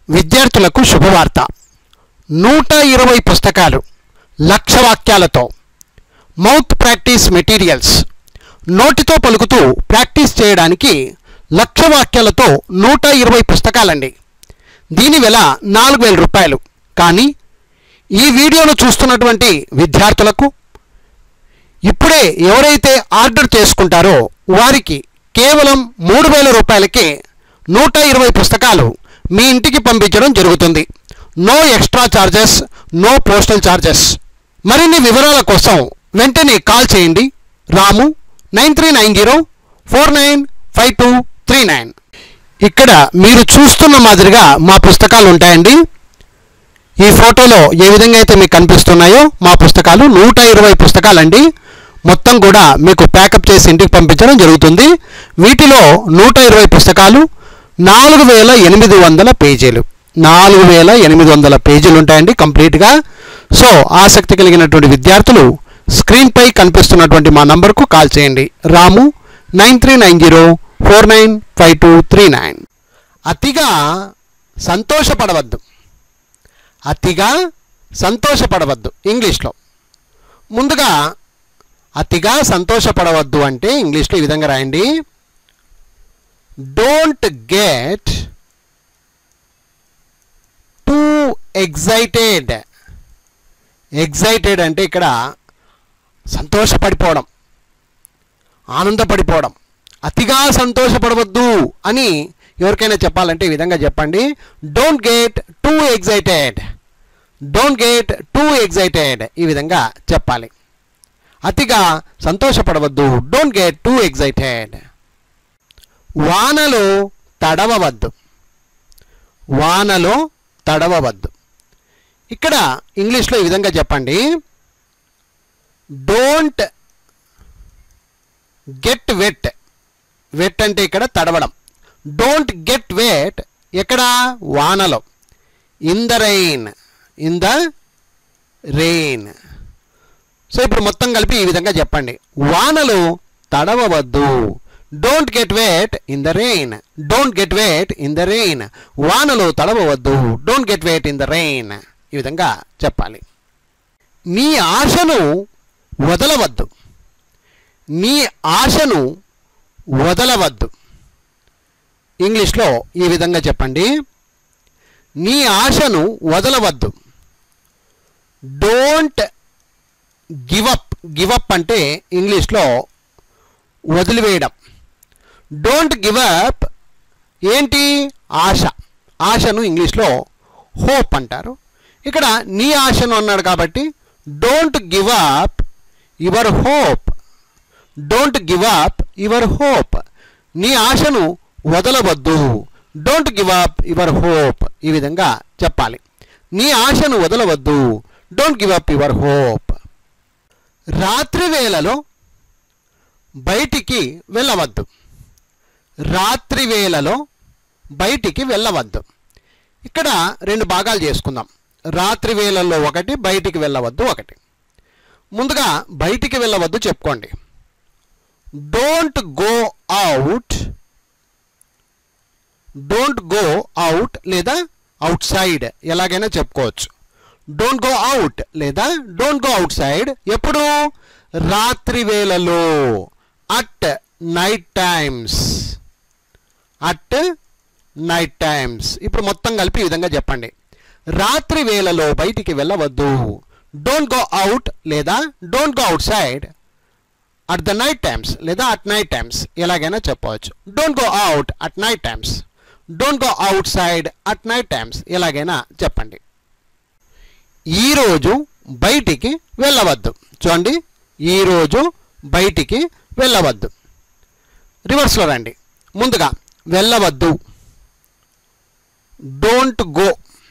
విద్యార్థులకు శుభవార్త నూట ఇరవై పుస్తకాలు లక్ష వాక్యాలతో మౌత్ ప్రాక్టీస్ మెటీరియల్స్ నోటితో పలుకుతూ ప్రాక్టీస్ చేయడానికి లక్ష వాక్యాలతో నూట ఇరవై పుస్తకాలండి దీని వెల నాలుగు వేల రూపాయలు కానీ ఈ వీడియోను చూస్తున్నటువంటి విద్యార్థులకు ఇప్పుడే ఎవరైతే ఆర్డర్ చేసుకుంటారో వారికి కేవలం మూడు వేల రూపాయలకే నూట ఇరవై పుస్తకాలు మీ ఇంటికి పంపించడం జరుగుతుంది no extra charges no postal charges మరిన్ని వివరాల కోసం వెంటనే కాల్ చేయండి Ramu nine three nine zero four nine five two three nine ఇక్కడ మీరు చూస్తున్న మాదిరిగా మా పుస్తకాలు ఉంటాయండి ఈ ఫోటోలో ఏ విధంగా అయితే మీకు కనిపిస్తున్నాయో మా పుస్తకాలు నూట ఇరవై పుస్తకాలండి మొత్తం కూడా మీకు ప్యాకప్ చేసి ఇంటికి పంపించడం జరుగుతుంది వీటిలో నూట ఇరవై పుస్తకాలు నాలుగు వేల ఎనిమిది వందల పేజీలు నాలుగు వేల ఎనిమిది వందల పేజీలు ఉంటాయండి కంప్లీట్గా సో ఆసక్తి కలిగినటువంటి విద్యార్థులు స్క్రీన్పై కనిపిస్తున్నటువంటి మా నంబర్కు కాల్ చేయండి Ramu nine three nine zero four nine five two three nine అతిగా సంతోషపడవద్దు అతిగా సంతోషపడవద్దు ఇంగ్లీష్లో ముందుగా అతిగా సంతోషపడవద్దు అంటే ఇంగ్లీష్లో ఈ విధంగా రాయండి don't get too excited excited అంటే ఇక్కడ సంతోషపడిపోవడం ఆనందపడిపోవడం అతిగా సంతోషపడవద్దు అని ఎవరికైనా చెప్పాలంటే ఈ విధంగా చెప్పండి don't get too excited don't get too excited ఈ విధంగా చెప్పాలి అతిగా సంతోషపడవద్దు డోంట్ గెట్ టూ ఎగ్జైటెడ్ వానలో తడవవద్దు వానలో తడవవద్దు ఇక్కడ ఇంగ్లీష్లో ఈ విధంగా చెప్పండి డోంట్ గెట్ వెట్ వెట్ అంటే ఇక్కడ తడవడం డోంట్ గెట్ వెట్ ఎక్కడ వానలో in the rain in the rain so ఇప్పుడు మొత్తం కలిపి ఈ విధంగా చెప్పండి వానలో తడవవద్దు don't get wet in the rain don't get wet in the rain వానలో తడవవద్దు don't get wet in the rain ఈ విధంగా చెప్పాలి నీ ఆశను వదలవద్దు నీ ఆశను వదలవద్దు ఇంగ్లీష్లో ఈ విధంగా చెప్పండి నీ ఆశను వదలవద్దు డోంట్ గివప్ గివప్ అంటే ఇంగ్లీష్లో వదిలివేయడం డోంట్ గివప్ ఏంటి ఆశ ఆశను ఇంగ్లీష్లో హోప్ అంటారు ఇక్కడ నీ ఆశను అన్నాడు కాబట్టి don't give up your hope don't give up your hope నీ ఆశను వదలవద్దు don't give up your hope ఈ విధంగా చెప్పాలి నీ ఆశను వదలవద్దు don't give up your hope రాత్రి వేళలో బయటికి వెళ్ళవద్దు రాత్రి వేళలో బయటికి వెళ్ళవద్దు ఇక్కడ రెండు భాగాలు చేసుకుందాం రాత్రి వేళల్లో ఒకటి బయటికి వెళ్ళవద్దు ఒకటి ముందుగా బయటికి వెళ్ళవద్దు చెప్పుకోండి don't go out don't go out లేదా అవుట్ సైడ్ ఎలాగైనా చెప్పుకోవచ్చు డోంట్ గో అవుట్ లేదా డోంట్ గో అవుట్ సైడ్ ఎప్పుడు రాత్రి వేళలో at night times at night times ఇప్పుడు మొత్తం కలిపి ఈ విధంగా చెప్పండి రాత్రి వేళలో బయటికి వెళ్ళవద్దు డోంట్ గో అవుట్ లేదా don't go outside at the night times లేదా అట్ నైట్ టైమ్స్ ఎలాగైనా చెప్పవచ్చు don't go out at night times don't go outside at night times ఎలాగైనా చెప్పండి ఈరోజు బయటికి వెళ్ళవద్దు చూడండి ఈరోజు బయటికి వెళ్ళవద్దు రివర్స్లో రండి ముందుగా వెళ్ళవద్దు డోంట్ గో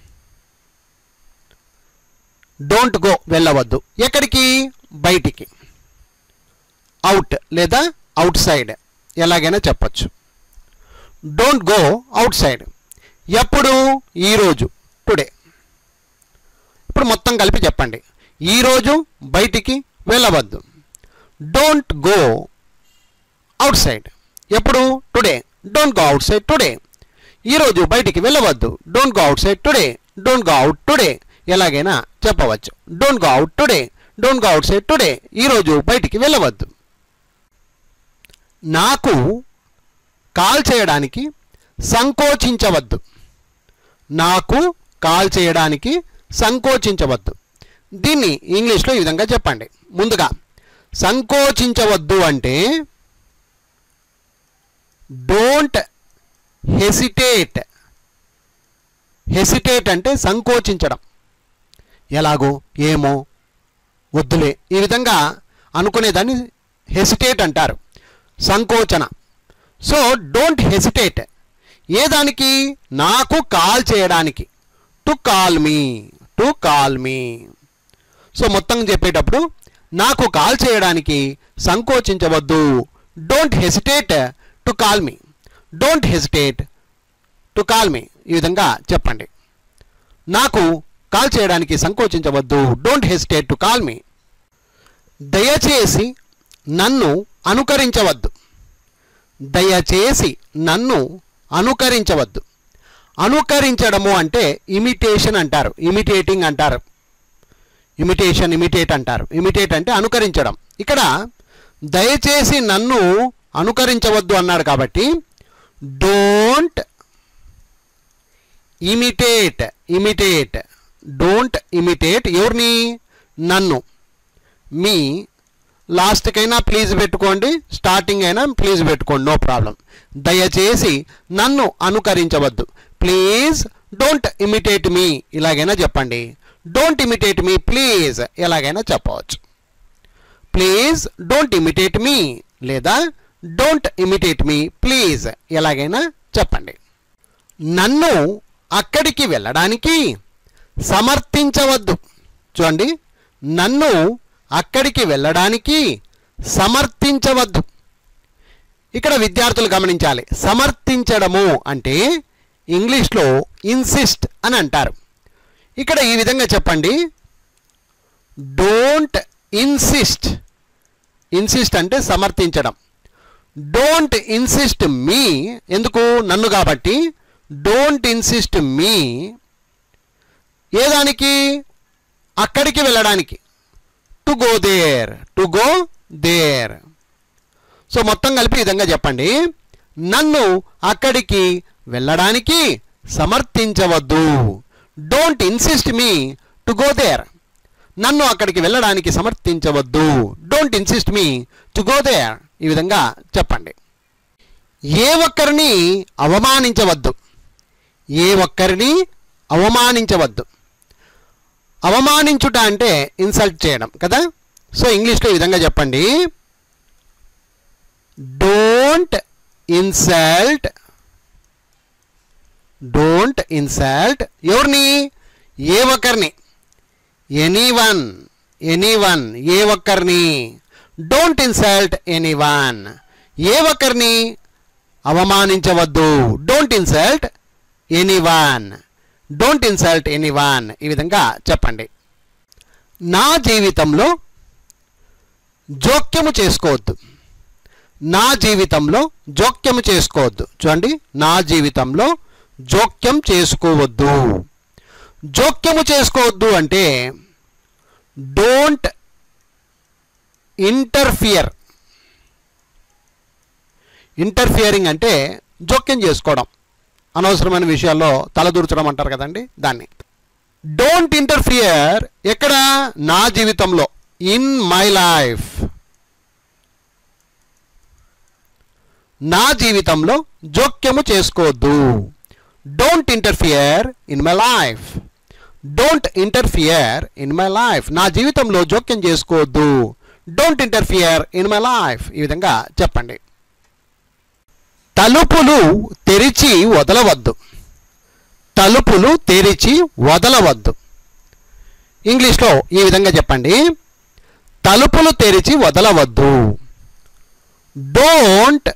డోంట్ గో వెళ్ళవద్దు ఎక్కడికి బయటికి అవుట్ లేదా అవుట్ సైడ్ ఎలాగైనా చెప్పచ్చు డోంట్ గో అవుట్ సైడ్ ఎప్పుడు ఈరోజు టుడే ఇప్పుడు మొత్తం కలిపి చెప్పండి ఈరోజు బయటికి వెళ్ళవద్దు డోంట్ గో అవుట్ సైడ్ ఎప్పుడు today don't go outside today ఈరోజు బయటికి వెళ్ళవద్దు don't go outside today don't go out today ఎలాగైనా చెప్పవచ్చు don't go out today don't go outside today ఈరోజు బయటికి వెళ్ళవద్దు నాకు కాల్ చేయడానికి సంకోచించవద్దు నాకు కాల్ చేయడానికి సంకోచించవద్దు దీన్ని ఇంగ్లీష్లో ఈ విధంగా చెప్పండి ముందుగా సంకోచించవద్దు అంటే డోంట్ హెసిటేట్ హెసిటేట్ అంటే సంకోచించడం ఎలాగో ఏమో వద్దులే ఈ విధంగా అనుకునేదాన్ని హెసిటేట్ అంటారు సంకోచన సో డోంట్ హెసిటేట్ ఏ దానికి నాకు కాల్ చేయడానికి to call me to call me so మొత్తం చెప్పేటప్పుడు నాకు కాల్ చేయడానికి సంకోచించవద్దు don't hesitate to call me don't hesitate to call me ఈ విధంగా చెప్పండి నాకు కాల్ చేయడానికి సంకోచించవద్దు don't hesitate to call me దయచేసి నన్ను అనుకరించవద్దు దయచేసి నన్ను అనుకరించవద్దు అనుకరించడము అంటే ఇమిటేషన్ అంటారు ఇమిటేటింగ్ అంటారు ఇమిటేషన్ ఇమిటేట్ అంటారు ఇమిటేట్ అంటే అనుకరించడం ఇక్కడ దయచేసి నన్ను అనుకరించవద్దు అన్నాడు కాబట్టి don't imitate imitate don't imitate ఎవరిని నన్ను మీ లాస్ట్కైనా ప్లీజ్ పెట్టుకోండి స్టార్టింగ్ అయినా ప్లీజ్ పెట్టుకోండి నో ప్రాబ్లం దయచేసి నన్ను అనుకరించవద్దు ప్లీజ్ డోంట్ ఇమిటేట్ మీ ఇలాగైనా చెప్పండి డోంట్ ఇమిటేట్ మీ ప్లీజ్ ఎలాగైనా చెప్పవచ్చు ప్లీజ్ డోంట్ ఇమిటేట్ మీ లేదా డోంట్ ఇమిటేట్ మీ ప్లీజ్ ఎలాగైనా చెప్పండి నన్ను అక్కడికి వెళ్ళడానికి సమర్థించవద్దు చూడండి నన్ను అక్కడికి వెళ్ళడానికి సమర్థించవద్దు ఇక్కడ విద్యార్థులు గమనించాలి సమర్థించడము అంటే ఇంగ్లీష్లో ఇన్సిస్ట్ అని అంటారు ఇక్కడ ఈ విధంగా చెప్పండి డోంట్ ఇన్సిస్ట్ ఇన్సిస్ట్ అంటే సమర్థించడం డోంట్ ఇన్సిస్ట్ మీ ఎందుకు నన్ను కాబట్టి డోంట్ ఇన్సిస్ట్ మీ ఏ దానికి అక్కడికి వెళ్ళడానికి to go there to go there so మొత్తం కలిపి ఈ విధంగా చెప్పండి నన్ను అక్కడికి వెళ్ళడానికి సమర్థించవద్దు don't insist me to go there నన్ను అక్కడికి వెళ్ళడానికి సమర్థించవద్దు don't insist me to go there ఈ విధంగా చెప్పండి ఏ ఒక్కరిని అవమానించవద్దు ఏ ఒక్కరిని అవమానించవద్దు అవమానించుట అంటే ఇన్సల్ట్ చేయడం కదా సో ఇంగ్లీష్లో ఈ విధంగా చెప్పండి డోంట్ ఇన్సల్ట్ డోంట్ ఇన్సల్ట్ ఎవరిని ఏ ఒక్కరిని ఎనీ వన్ ఎనీ వన్ ఏ ఒక్కరిని డోంట్ ఇన్సల్ట్ ఎనీ వన్ ఏ ఒక్కరిని అవమానించవద్దు don't insult anyone don't insult anyone ఈ విధంగా చెప్పండి నా జీవితంలో జోక్యము చేసుకోవద్దు నా జీవితంలో జోక్యము చేసుకోవద్దు చూడండి నా జీవితంలో జోక్యం చేసుకోవద్దు జోక్యము చేసుకోవద్దు అంటే డోంట్ ఇంటర్ఫియర్ ఇంటర్ఫియరింగ్ అంటే జోక్యం చేసుకోవడం అనవసరమైన విషయాల్లో తలదూర్చడం అంటారు కదండి దాన్ని డోంట్ ఇంటర్ఫియర్ ఎక్కడ నా జీవితంలో ఇన్ మై లైఫ్ నా జీవితంలో జోక్యము చేసుకోవద్దు don't interfere in my life don't interfere in my life నా జీవితంలో జోక్యం చేసుకోవద్దు don't interfere in my life ఈ విధంగా చెప్పండి తలుపులు తెరిచి వదలవద్దు తలుపులు తెరిచి వదలవద్దు ఇంగ్లీష్లో ఈ విధంగా చెప్పండి తలుపులు తెరిచి వదలవద్దు డోంట్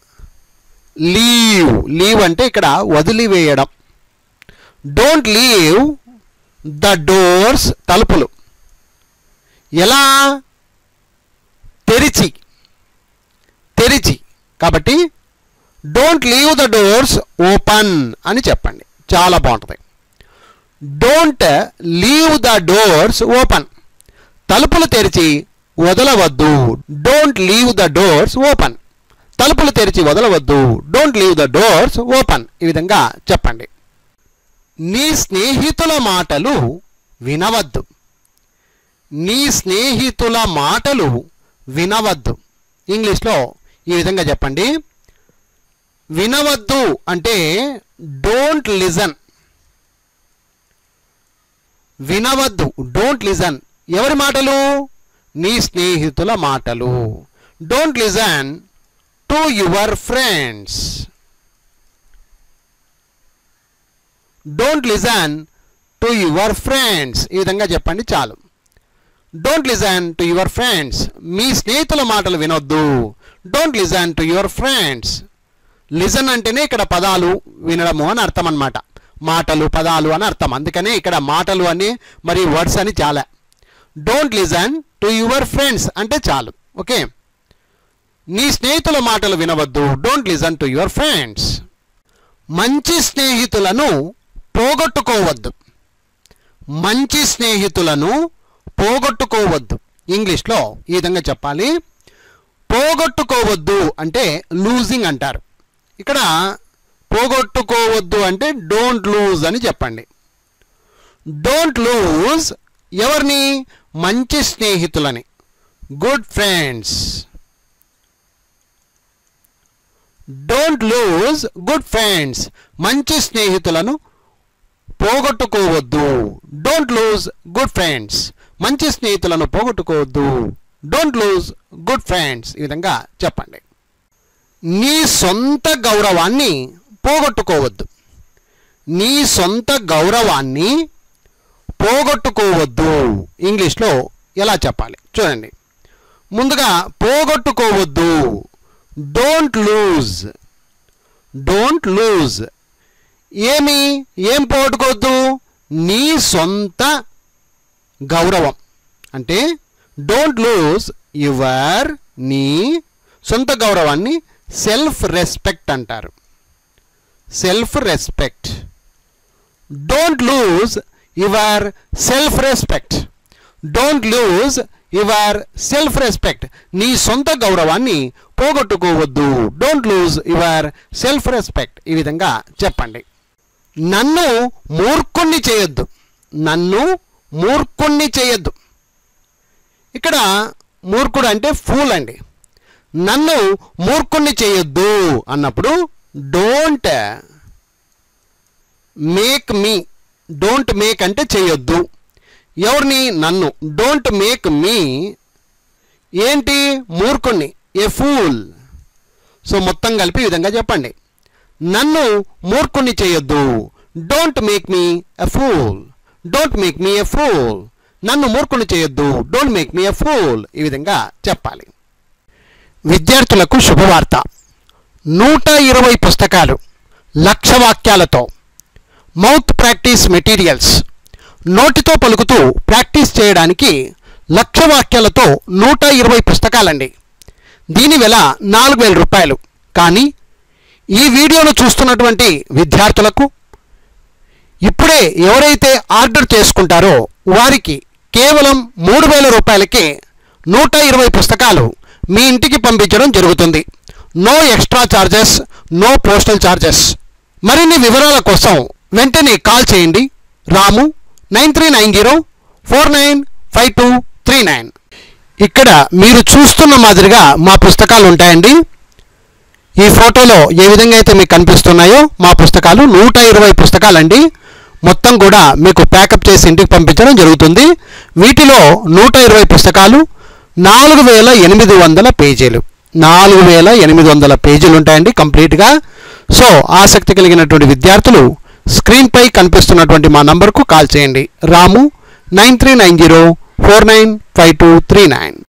లీవ్ లీవ్ అంటే ఇక్కడ వదిలివేయడం డోంట్ లీవ్ ద డోర్స్ తలుపులు ఎలా తెరిచి తెరిచి కాబట్టి don't leave the doors open అని చెప్పండి చాలా బాగుంటుంది don't leave the doors open తలుపులు తెరిచి వదలవద్దు don't leave the doors open తలుపులు తెరిచి వదలవద్దు don't leave the doors open ఈ విధంగా చెప్పండి నీ స్నేహితుల మాటలు వినవద్దు నీ స్నేహితుల మాటలు వినవద్దు ఇంగ్లీష్లో ఈ విధంగా చెప్పండి వినవద్దు అంటే డోంట్ లిజన్ వినవద్దు డోంట్ లిజన్ ఎవరి మాటలు నీ స్నేహితుల మాటలు don't listen to your friends don't listen to your friends ఈ విధంగా చెప్పండి చాలు don't listen to your friends మీ స్నేహితుల మాటలు వినొద్దు don't listen to your friends listen అంటేనే ఇక్కడ పదాలు వినడము అని అర్థం అన్నమాట మాటలు పదాలు అని అర్థం అందుకనే ఇక్కడ మాటలు అని మరి వర్డ్స్ అని చాలా don't listen to your friends అంటే చాలు ఓకే నీ స్నేహితుల మాటలు వినవద్దు don't listen to your friends మంచి స్నేహితులను పోగొట్టుకోవద్దు మంచి స్నేహితులను పోగొట్టుకోవద్దు ఇంగ్లీష్లో ఈ విధంగా చెప్పాలి పోగొట్టుకోవద్దు అంటే లూజింగ్ అంటారు ఇక్కడ పోగొట్టుకోవద్దు అంటే డోంట్ లూజ్ అని చెప్పండి డోంట్ లూజ్ ఎవరిని మంచి స్నేహితులని good friends don't lose good friends మంచి స్నేహితులను పోగొట్టుకోవద్దు డోంట్ లూజ్ గుడ్ ఫ్రెండ్స్ మంచి స్నేహితులను పోగొట్టుకోవద్దు డోంట్ లూజ్ గుడ్ ఫ్రెండ్స్ ఈ విధంగా చెప్పండి నీ సొంత గౌరవాన్ని పోగొట్టుకోవద్దు నీ సొంత గౌరవాన్ని పోగొట్టుకోవద్దు ఇంగ్లీష్లో ఎలా చెప్పాలి చూడండి ముందుగా పోగొట్టుకోవద్దు డోంట్ లూజ్ డోంట్ లూజ్ ఏమి ఏం పోగొట్టుకోవద్దు నీ సొంత గౌరవం అంటే డోంట్ లూజ్ యువర్ నీ సొంత గౌరవాన్ని సెల్ఫ్ రెస్పెక్ట్ అంటారు self respect don't lose your self respect don't lose your self respect నీ సొంత గౌరవాన్ని పోగొట్టుకోవద్దు don't lose your self respect ఈ విధంగా చెప్పండి నన్ను మూర్ఖుణ్ణి చేయొద్దు నన్ను మూర్ఖుణ్ణి చేయొద్దు ఇక్కడ మూర్ఖుడు అంటే ఫూల్ అండి నన్ను మూర్ఖుణ్ణి చేయొద్దు అన్నప్పుడు don't make me don't make అంటే చేయొద్దు ఎవరిని నన్ను డోంట్ మేక్ మీ ఏంటి మూర్ఖుణ్ణి ఏ ఫూల్ సో మొత్తం కలిపి ఈ విధంగా చెప్పండి నన్ను మూర్ఖుణ్ణి చేయొద్దు don't make me a fool don't make me a fool నన్ను మూర్ఖుణ్ణి చేయొద్దు don't make me a fool ఈ విధంగా చెప్పాలి విద్యార్థులకు శుభవార్త నూట ఇరవై పుస్తకాలు లక్ష వాక్యాలతో మౌత్ ప్రాక్టీస్ మెటీరియల్స్ నోటితో పలుకుతూ ప్రాక్టీస్ చేయడానికి లక్ష వాక్యాలతో నూట ఇరవై పుస్తకాలండి దీని వెల నాలుగు వేల రూపాయలు కానీ ఈ వీడియోను చూస్తున్నటువంటి విద్యార్థులకు ఇప్పుడే ఎవరైతే ఆర్డర్ చేసుకుంటారో వారికి కేవలం మూడు వేల రూపాయలకే నూట ఇరవై పుస్తకాలు మీ ఇంటికి పంపించడం జరుగుతుంది no extra charges no postal charges మరిన్ని వివరాల కోసం వెంటనే కాల్ చేయండి Ramu nine three nine zero four nine five two three nine ఇక్కడ మీరు చూస్తున్న మాదిరిగా మా పుస్తకాలు ఉంటాయండి ఈ ఫోటోలో ఏ విధంగా అయితే మీకు కనిపిస్తున్నాయో మా పుస్తకాలు నూట ఇరవై పుస్తకాలండి మొత్తం కూడా మీకు ప్యాకప్ చేసి ఇంటికి పంపించడం జరుగుతుంది వీటిలో నూట ఇరవై పుస్తకాలు నాలుగు వేల ఎనిమిది వందల పేజీలు నాలుగు వేల ఎనిమిది వందల పేజీలు ఉంటాయండి కంప్లీట్గా సో ఆసక్తి కలిగినటువంటి విద్యార్థులు స్క్రీన్పై కనిపిస్తున్నటువంటి మా నంబర్కు కాల్ చేయండి Ramu nine three nine zero four nine five two three nine